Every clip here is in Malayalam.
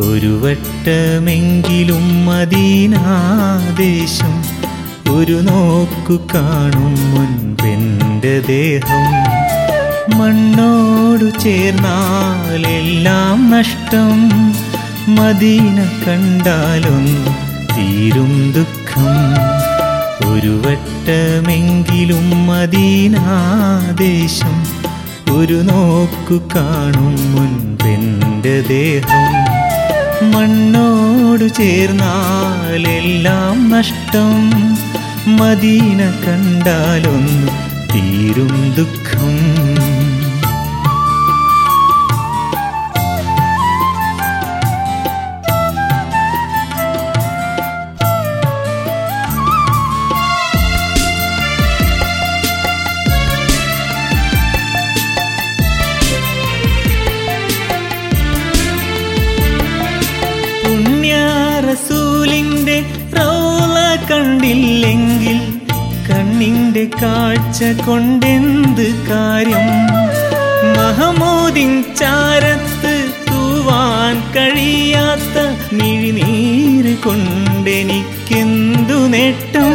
ഒരു വട്ടമെങ്കിലും മദീനാദേശം ഒരു നോക്കു കാണും മുൻപെൻ്റെ ദേഹം മണ്ണോടു ചേർന്നാലെല്ലാം നഷ്ടം മദീന കണ്ടാലൊന്നു തീരും ദുഃഖം ഒരു വട്ടമെങ്കിലും മദീനാദേശം ഒരു നോക്കു കാണും മുൻപെൻ്റെ ദേഹം മണ്ണോടു ചേർന്നാലെല്ലാം നഷ്ടം മദീന കണ്ടാലൊന്നു തീരും ദുഃഖം പുണ്യറസൂലിന്റെ റൗള കണ്ടില്ലെങ്കിൽ കണ്ണിന്റെ കാഴ്ച കൊണ്ടെന്ത് കാര്യം മഹമൂദിൻ ചാരത്ത് തൂവാൻ കഴിയാത്ത മിഴിനീര് കൊണ്ടെനിക്കെന്തു നേട്ടം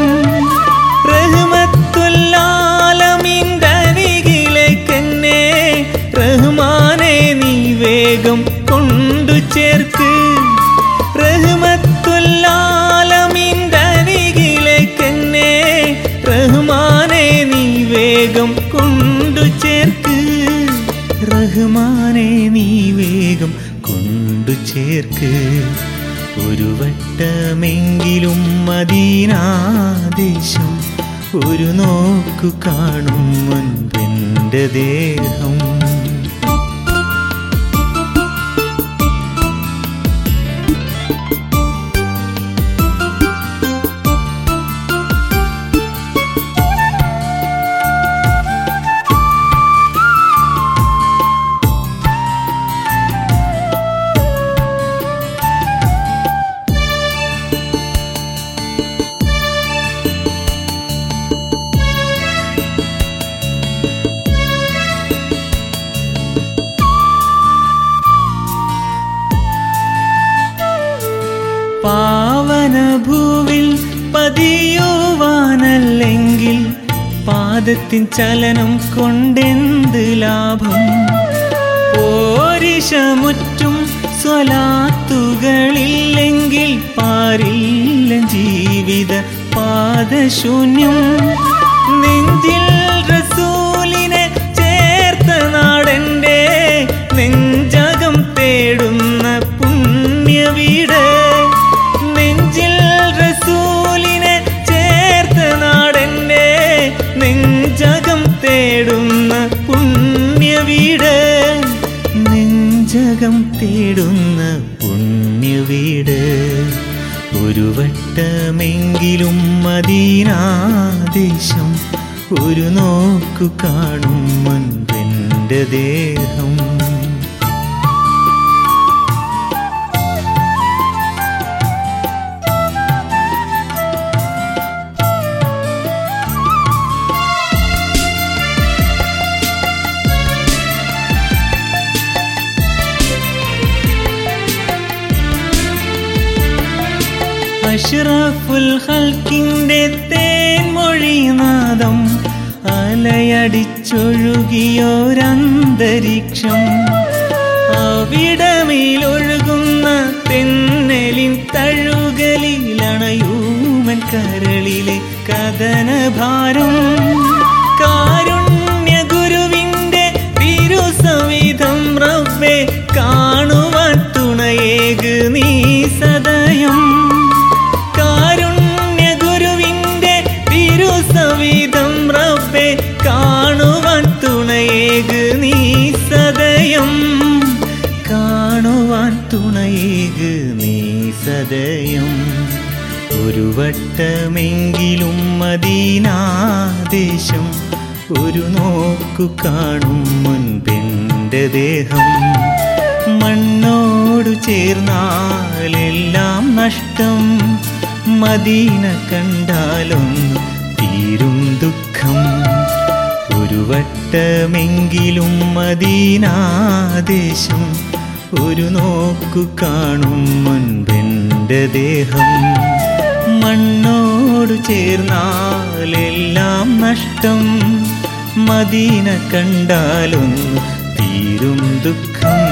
റഹ്മത്തുല്ലാലമിൻ്റെ അരികിലേക്കെന്നെ റഹ്മാനെ നീ വേഗം കൊണ്ടു ചേർക്ക് റഹ്മത്തുല്ലാലമിൻ്റെ അരികിലേക്കെന്നെ റഹ്മാനെ നീ വേഗം കൊണ്ടു ചേർക്ക് റഹ്മാനെ നീ വേഗം കൊണ്ടു ചേർക്ക് ഒരു വട്ടമെങ്കിലും മദീനാദേശം ഒരു നോക്കു കാണും മുൻപെൻ്റെ ദേഹം പാവന ഭൂവിൽ പതിയുവാനല്ലെങ്കിൽ പാദത്തിൻ ചലനം കൊണ്ടെന്ത് ലാഭം പോരിശമുറ്റും സ്വലാത്തുകളില്ലെങ്കിൽ പാരില്ല ജീവിത പാദശൂന്യം നെഞ്ചിൽ റസൂലിനെ ചേർത്ത നാടൻ്റെ നെഞ്ചകം തേടുന്ന പുണ്യവീട് നെഞ്ചിൽ റസൂലിനെ ചേർത്ത നാടൻ്റെ നെഞ്ചകം തേടുന്ന പുണ്യവീട് നെഞ്ചകം തേടുന്ന പുണ്യവീട് ഒരു വട്ടമെങ്കിലും മദീനാദേശം ഒരു നോക്കു കാണും മുൻപെൻ്റെ ദേഹം അഷ്റഫുൽ ഹൽക്കിന്റെ തേൻമൊഴിനാദം അലയടിച്ചൊഴുകിയോരന്തരീക്ഷം അവിടമിലൊഴുകുന്ന തെന്നലിൻ തഴുകലിലണയൂമൻ കരളിലെ കഥനഭാരം കാരുണ്യ ഗുരുവിന്റെ തിരുസവിധം റബ്ബെ കാണുവാൻ തുണയേക് നീ സദയം കാരുണ്യ ഗുരുവിന്റെ തിരുസവിധം റബ്ബെ കാണുവാൻ തുണയേക് നീ സദയം കാണുവാൻ തുണയേക് നീ സദയം ഒരു വട്ടമെങ്കിലും മദീനാദേശം ഒരു നോക്കു കാണും മുൻപെൻ്റെ ദേഹം മണ്ണോടു ചേർന്നാലെല്ലാം നഷ്ടം മദീന കണ്ടാലൊന്നു തീരും ദുഃഖം ഒരു വട്ടമെങ്കിലും മദീനാദേശം ഒരു നോക്കു കാണും മുൻപെൻ്റെ ദേഹം മണ്ണോട് ചേർന്നാലെല്ലാം നഷ്ടം മദീന കണ്ടാലൊന്നു തീരും ദുഃഖം